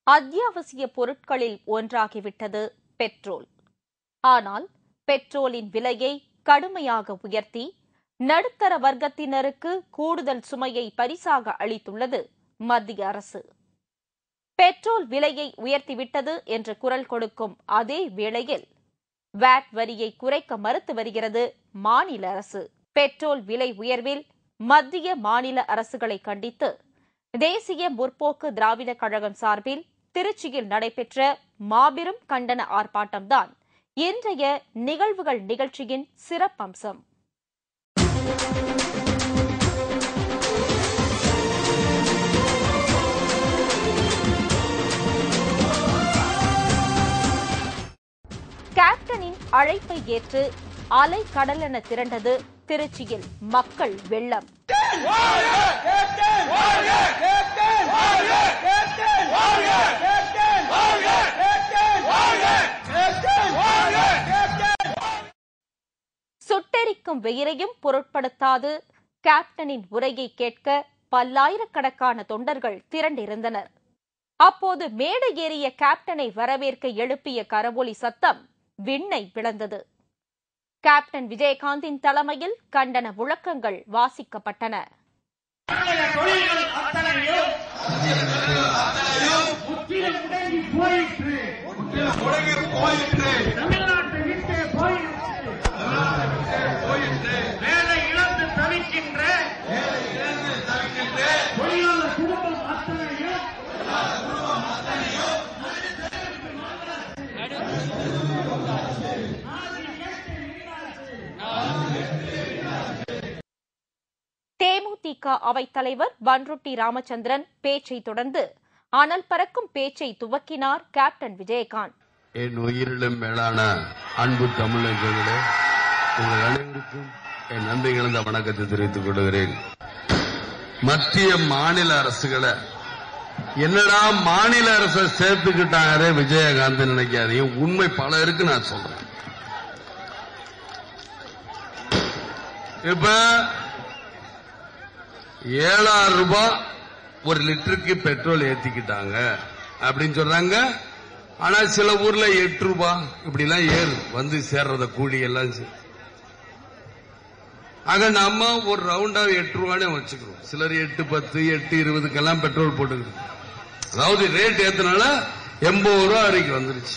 அத்தியாவசிய பொருட்களில் ஒன்றாகிவிட்டது பெட்ரோல் ஆனால் பெட்ரோலின் விலையை கடுமையாக உயர்த்தி நடுத்தர வர்க்கத்தினருக்கு கூடுதல் சுமையை பரிசாக அளித்துள்ளது மத்திய அரசு பெட்ரோல் விலையை உயர்த்திவிட்டது என்று குரல் கொடுக்கும் அதே வேளையில் வாட் வரியை குறைக்க மறுத்து வருகிறது மாநில அரசு பெட்ரோல் விலை உயர்வில் மத்திய மாநில அரசுகளை கண்டித்து தேசிய முற்போக்கு திராவிட கழகம் சார்பில் திருச்சியில் நடைபெற்ற மாபெரும் கண்டன ஆர்ப்பாட்டம்தான் இன்றைய நிகழ்வுகள் நிகழ்ச்சியின் சிறப்பம்சம் கேப்டனின் அழைப்பை ஏற்று அலை கடலென திரண்டது திருச்சியில் மக்கள் வெள்ளம் சுட்டெரிக்கும் வெயிலையும் பொருட்படுத்தாது கேப்டனின் உரையை கேட்க பல்லாயிரக்கணக்கான தொண்டர்கள் திரண்டிருந்தனர் அப்போது மேடை ஏறிய கேப்டனை வரவேற்க எழுப்பிய கரவொலி சத்தம் விண்ணை பிளந்தது கேப்டன் விஜயகாந்தின் தலைமையில் கண்டன முழக்கங்கள் வாசிக்கப்பட்டன தமிழக தொழில்கள் அத்தனையும் முற்றிலும் முடங்கி போயிற்று தமிழ்நாட்டை விட்டு போயிற்று வேலை இழந்து தவிக்கின்ற தொழிலாளர் குடும்பம் அத்தனையும் தேமுதிக அவைத்தலைவர் பன்ருட்டி ராமச்சந்திரன் பேச்சை தொடர்ந்து அனல் பறக்கும் பேச்சை துவக்கினார் கேப்டன் விஜயகாந்த் என் உயிரிலும் மேலான அன்பு தமிழர்களே உங்கள் அனைவருக்கும் என் நன்றி கலந்த வணக்கத்தை தெரிவித்துக் கொள்கிறேன் மத்திய மாநில அரசுகளை என்னடா மாநில அரசை சேர்த்துக்கிட்டாரே விஜயகாந்த் நினைக்காதீங்க உண்மை பல இருக்கு நான் சொல்றேன் இப்ப ஏழாயிரம் ரூபாய் ஒரு லிட்டருக்கு பெட்ரோல் ஏத்திக்கிட்டாங்க அப்படின்னு சொல்றாங்க ஆனா சில ஊர்ல எட்டு ரூபாய் இப்படி எல்லாம் ஏறு வந்து சேர்றத கூலி எல்லாம் சே- ஆக நம்ம ஒரு ரவுண்டா எட்டு ரூபானே வச்சுக்கிறோம் சிலர் எட்டு பத்து எட்டு இருபதுக்கெல்லாம் பெட்ரோல் போட்டுக்கிறோம் அதாவது ரேட் ஏத்தனால எண்பது ரூபா வரைக்கும் வந்துருச்சு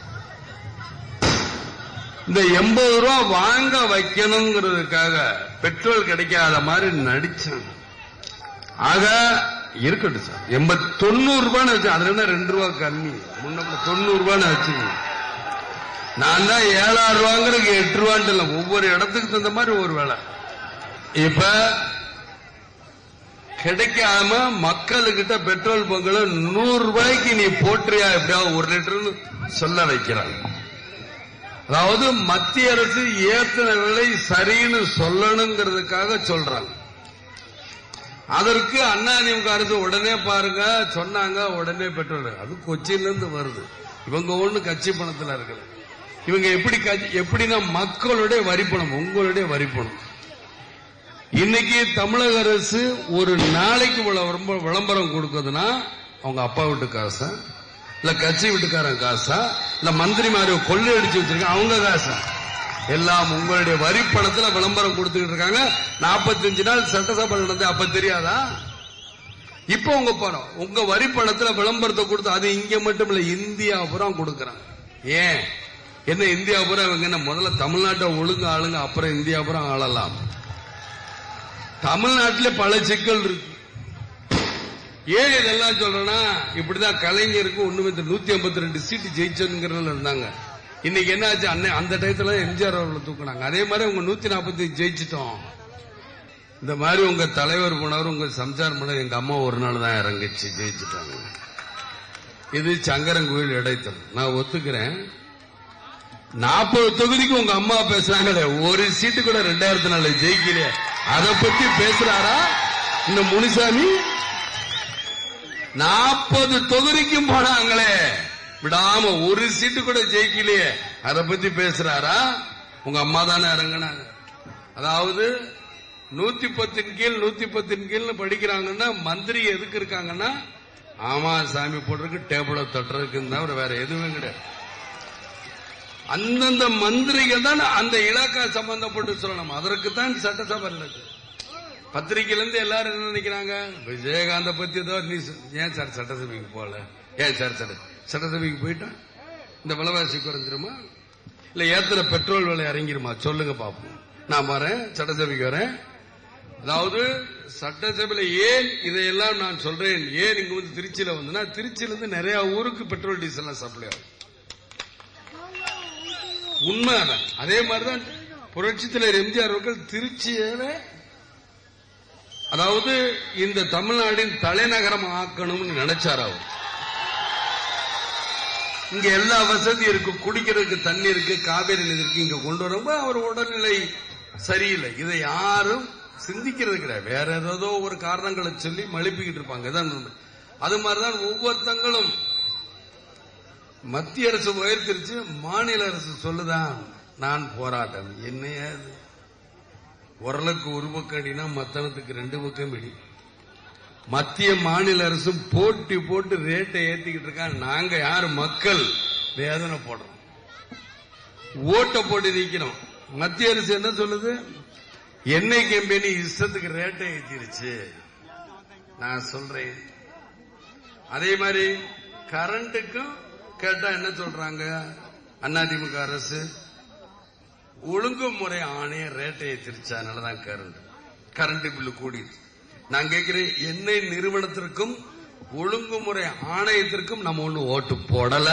இந்த எண்பது ரூபா வாங்க வைக்கணுங்கிறதுக்காக பெட்ரோல் கிடைக்காத மாதிரி நடிச்சாங்க ஆக இருக்கட்டும் சார் எண்பத்தி தொண்ணூறு ரூபான்னு வச்சு அதுல என்ன ரெண்டு ரூபா கம்மி முன்ன தொண்ணூறு ரூபான்னு வச்சுக்கோங்க நான் தான் ஏழாயிரம் ரூபாங்கிறதுக்கு எட்டு ரூபான்ட்டு இல்லை ஒவ்வொரு இடத்துக்கு தகுந்த மாதிரி ஒரு வேலை இப்ப கிடைக்காம மக்களுக்கிட்ட பெட்ரோல் பங்குல நூறு ரூபாய்க்கு நீ போட்டுறியா எப்படியாவது ஒரு லிட்டர்னு சொல்ல வைக்கிறாங்க அதாவது மத்திய அரசு ஏத்தின விலை சரின்னு சொல்லணுங்கிறதுக்காக சொல்றாங்க அதற்கு அதிமுக அரசு உடனே பாருங்க சொன்னாங்க உடனே பெட்ரோல் அது கொச்சின்ல இருந்து வருது இவங்க ஒண்ணு கட்சி பணத்துல இருக்கல இவங்க எப்படி கட்சி- எப்படின்னா மக்களுடைய வரிப்பணம் உங்களுடைய வரிப்பணம் இன்னைக்கு தமிழக அரசு ஒரு நாளைக்கு விளம்பரம் விளம்பரம் கொடுக்குதுன்னா அவங்க அப்பா வீட்டு காசா இல்ல கட்சி வீட்டுக்காரன் காசா இல்ல மந்திரி மாதிரி கொள்ளை அடிச்சு வச்சிருக்காங்க அவங்க காசா எல்லாம் உங்களுடைய வரி பணத்துல விளம்பரம் கொடுத்துக்கிட்டு இருக்காங்க 45 நாள் சட்டசபை நடந்து அப்ப தெரியாதா இப்போ உங்க பணம் உங்க வரி பணத்துல விளம்பரத்தை கொடுத்து அது இங்க மட்டும் இல்ல இந்தியா பூரா கொடுக்கறாங்க ஏன் என்ன இந்தியா பூரா இவங்க என்ன முதல்ல தமிழ்நாட்டை ஒழுங்கு ஆளுங்க அப்புறம் இந்தியா பூரா ஆளலாம் தமிழ்நாட்டில பல சிக்கல் இருக்கு ஏன் இதெல்லாம் சொல்றேன்னா இப்படிதான் கலைஞருக்கு ஒண்ணு நூத்தி ஐம்பத்தி ரெண்டு சீட்டு ஜெயிச்சதுங்கிறதுல இருந்தாங்க இன்னைக்கு என்ன ஆச்சு அன்னை அந்த டயத்துல எம்ஜிஆர் அவர்களை தூக்குனாங்க அதே மாதிரி உங்க நூத்தி நாற்பத்தி ஜெயிச்சிட்டோம் இந்த மாதிரி உங்க தலைவர் போனவர் உங்க சம்சாரம் போனவர் எங்க அம்மா ஒரு நாள் தான் இறங்குச்சு ஜெயிச்சிட்டாங்க இது சங்கரங்கோயில் இடைத்தல் நான் ஒத்துக்கிறேன் நாற்பது தொகுதிக்கு உங்க அம்மா பேசுறாங்களே ஒரு சீட்டு கூட ரெண்டாயிரத்தி நாலு ஜெயிக்கலையே அத பத்தி பேசுறாரா இந்த முனிசாமி நாற்பது தொகுதிக்கும் போனாங்களே விடாம ஒரு சீட்டு கூட ஜெயிக்கலையே அத பத்தி பேசுறாரா உங்க அம்மா தானே இறங்குனாங்க அதாவது நூத்தி பத்தின் கீழ் நூத்தி பத்தின் கீழ் படிக்கிறாங்கன்னா மந்திரி எதுக்கு இருக்காங்கன்னா ஆமா சாமி போட்டிருக்கு டேபிள தட்டுறதுக்கு தவிர வேற எதுவுமே கிடையாது அந்தந்த மந்திரிகள் தான் அந்த இலாக்கா சம்பந்தப்பட்டு சொல்லணும் அதற்கு தான் சட்டசபை இருக்கு பத்திரிகையில இருந்து எல்லாரும் என்ன நினைக்கிறாங்க விஜயகாந்த பத்தி ஏதோ நீ சொ- ஏன் சார் சட்டசபைக்கு போகல ஏன் சார் சட்ட சட்டசபைக்கு போயிட்டான் இந்த விலைவாசி குறைஞ்சிருமா இல்ல ஏத்துற பெட்ரோல் விலை இறங்கிருமா சொல்லுங்க பாப்போம் நான் வரேன் சட்டசபைக்கு வரேன் அதாவது சட்டசபையில ஏன் இதையெல்லாம் நான் சொல்றேன் ஏன் இங்க வந்து திருச்சியில வந்துன்னா திருச்சியில இருந்து நிறைய ஊருக்கு பெட்ரோல் டீசல் சப்ளை ஆகும் உண்மை அதான். அதே மாதிரிதான் புரட்சி தலைவர் எம்ஜிஆர் அவர்கள் திருச்சியில அதாவது இந்த தமிழ்நாட்டின் தலைநகரம் ஆக்கணும்னு நினைச்சார் அவர் இங்க எல்லா வசதியும் இருக்கு குடிக்கிறதுக்கு தண்ணி இருக்கு காவேரி நதி இருக்கு இங்க கொண்டு வரும்போது அவர் உடல்நிலை சரியில்லை இதை யாரும் சிந்திக்கிறது கிடையாது வேற ஏதோ ஒரு காரணங்களை சொல்லி மழுப்பிக்கிட்டு இருப்பாங்க இதான் உண்மை. அது மாதிரிதான் ஒவ்வொருத்தங்களும் மத்திய அரசு உயர்த்திருச்சு மாநில அரசு சொல்லுதான் நான் போராட்டம் என்னையா இது உரலுக்கு ஒரு பக்கம் அடினா மத்தனத்துக்கு ரெண்டு பக்கம் அடி மத்திய மாநில அரசும் போட்டி போட்டு ரேட்டை ஏத்திக்கிட்டு இருக்காங்க நாங்க யாரு மக்கள் வேதனை போடுறோம் ஓட்ட போட்டு நிக்கிறோம் மத்திய அரசு என்ன சொல்லுது எண்ணெய் கம்பெனி இஷ்டத்துக்கு ரேட்டை ஏத்திருச்சு நான் சொல்றேன் அதே மாதிரி கரண்ட்டுக்கும் கேட்டா என்ன சொல்றாங்க அதிமுக அரசு ஒழுங்குமுறை ஆணைய ரேட்டை ஏத்திருச்சு அதனாலதான் கரண்ட் கரண்ட் பில்லு கூடிடுச்சு நான் கேட்கிறேன் எண்ணெய் நிறுவனத்திற்கும் ஒழுங்குமுறை ஆணையத்திற்கும் நம்ம ஒண்ணு ஓட்டு போடல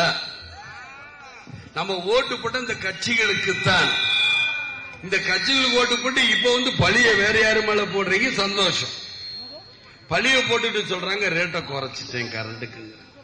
நம்ம ஓட்டு போட்ட இந்த கட்சிகளுக்கு தான் இந்த கட்சிகளுக்கு ஓட்டு போட்டு இப்ப வந்து பழிய வேற யாரு மேல போடுறீங்க சந்தோஷம் பழிய போட்டுட்டு சொல்றாங்க ரேட்டை குறைச்சிட்டேன் கரண்ட்டுக்கு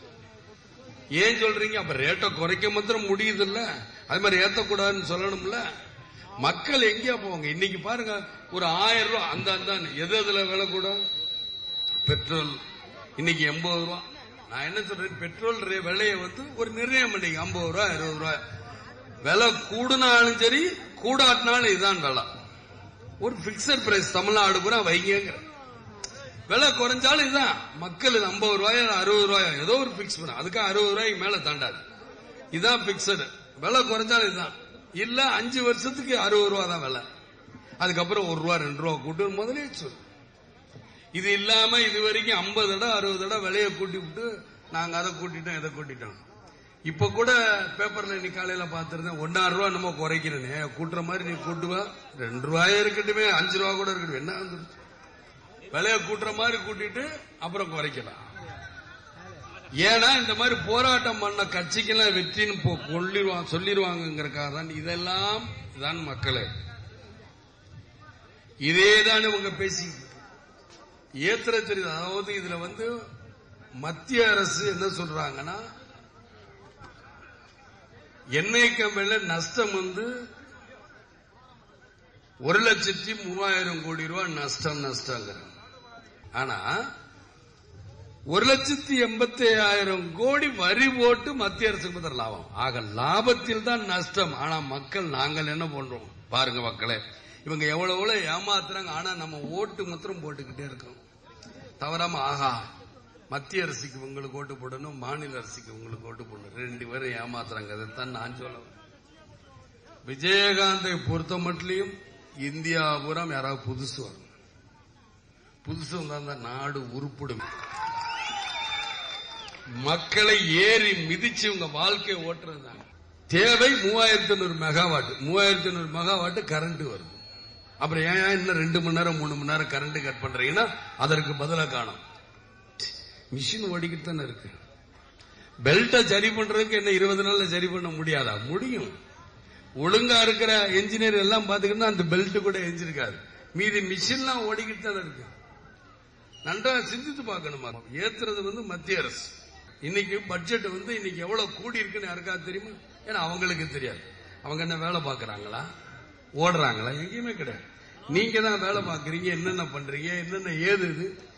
ஏன் சொல்றீங்க அப்ப ரேட்டை குறைக்க மாத்திரம் முடியுது இல்ல அது மாதிரி ஏத்தக்கூடாதுன்னு சொல்லணும்ல மக்கள் எங்கேயா போவாங்க இன்னைக்கு பாருங்க ஒரு ஆயிரம் ரூபாய் அந்த அந்த எது எதுல விலை கூட பெட்ரோல் இன்னைக்கு எண்பது ரூபா நான் என்ன சொல்றேன் பெட்ரோல் ரே- விலையை வந்து ஒரு நிர்ணயம் பண்ணிக்க ஐம்பது ரூபாய் இருபது ரூபாய் விலை கூடுனாலும் சரி கூடாட்டினாலும் இதுதான் விலை ஒரு பிக்சட் பிரைஸ் தமிழ்நாடு பூரா வைங்கிற விலை குறைஞ்சாலும் இதுதான் மக்கள் இது ஐம்பது ரூபாய் அறுபது ரூபாய் ஏதோ ஒரு பிக்ஸ் பண்ண அதுக்கு அறுபது ரூபாய்க்கு மேல தாண்டாது இதான் பிக்சடு விலை குறைஞ்சாலும் இதுதான் இல்ல அஞ்சு வருஷத்துக்கு அறுபது ரூபா தான் விலை அதுக்கப்புறம் ஒரு ரூபா ரெண்டு ரூபா கூட்டு முதலே சொல்லு இது இல்லாம இது வரைக்கும் ஐம்பது தடவை அறுபது தடவை விலையை கூட்டி விட்டு நாங்க அதை கூட்டிட்டோம் இதை கூட்டிட்டோம் இப்ப கூட பேப்பர்ல இன்னைக்கு காலையில பாத்துருந்தேன் ஒன்னாயிரம் ரூபா நம்ம குறைக்கிறேனே கூட்டுற மாதிரி நீ கூட்டுவா ரெண்டு ரூபாயே இருக்கட்டுமே அஞ்சு ரூபா கூட இருக்கட்டும் என்ன வந்துருச்சு விலையை கூட்டுற மாதிரி கூட்டிட்டு அப்புறம் குறைக்கலாம் ஏன்னா இந்த மாதிரி போராட்டம் பண்ண கட்சிக்கெல்லாம் வெற்றின்னு போ- கொள்ளிருவாங்க சொல்லிடுவாங்கிறக்காக தான் இதெல்லாம் இதான் மக்களே இதே தான் இவங்க பேசி ஏத்துற தெரியுது அதாவது இதுல வந்து மத்திய அரசு என்ன சொல்றாங்கன்னா எண்ணெய் கம்பெனில நஷ்டம் வந்து ஒரு லட்சத்தி மூவாயிரம் கோடி ரூபாய் நஷ்டம் நஷ்டங்கிறாங்க ஆனா ஒரு லட்சத்தி எண்பத்தி ஆயிரம் கோடி வரி போட்டு மத்திய அரசுக்கு மாத்திரம் லாபம் ஆக லாபத்தில் தான் நஷ்டம் ஆனா மக்கள் நாங்கள் என்ன பண்றோம் பாருங்க மக்களே இவங்க எவ்வளவு எவ்வளவு ஏமாத்துறாங்க ஆனா நம்ம ஓட்டு மாத்திரம் போட்டுக்கிட்டே இருக்கோம் தவறாம ஆகா மத்திய அரசுக்கு உங்களுக்கு ஓட்டு போடணும் மாநில அரசுக்கு உங்களுக்கு ஓட்டு போடணும் ரெண்டு பேரும் ஏமாத்துறாங்க அதைத்தான் நான் சொல்ல வரேன். விஜயகாந்தை பொறுத்த மட்டும் இந்தியா பூரா யாராவது புதுசு வரும் புதுசு வந்தா அந்த நாடு உருப்பிடும் மக்களை ஏறி மிதிச்சு உங்க வாழ்க்கையை ஓட்டுறது தான் தேவை மூவாயிரத்தி ஐநூறு மெகாவாட் மூவாயிரத்தி ஐநூறு மெகாவாட் கரண்ட் வருது அப்புறம் ஏன் ஏன் இன்னும் ரெண்டு மணி நேரம் மூணு மணி நேரம் கரண்ட் கட் பண்றீங்கன்னா அதற்கு பதிலா காணும் மிஷின் ஓடிக்கிட்டு தானே இருக்கு பெல்ட்டை சரி பண்றதுக்கு என்ன இருபது நாள்ல சரி பண்ண முடியாதா முடியும் ஒழுங்கா இருக்கிற என்ஜினியர் எல்லாம் பாத்துக்கிட்டா அந்த பெல்ட் கூட எஞ்சிருக்காது மீதி மிஷின்லாம் ஓடிக்கிட்டு தானே இருக்கு நன்றாக சிந்தித்து பார்க்கணுமா ஏத்துறது வந்து மத்திய அரசு இன்னைக்கு பட்ஜெட் வந்து இன்னைக்கு எவ்வளவு கூடி இருக்குன்னு யாருக்காவது தெரியுமா ஏன்னா அவங்களுக்கு தெரியாது அவங்க என்ன வேலை பார்க்கறாங்களா ஓடுறாங்களா எங்கேயுமே கிடையாது நீங்க தான் வேலை பார்க்கறீங்க என்னென்ன பண்றீங்க என்னென்ன ஏது இது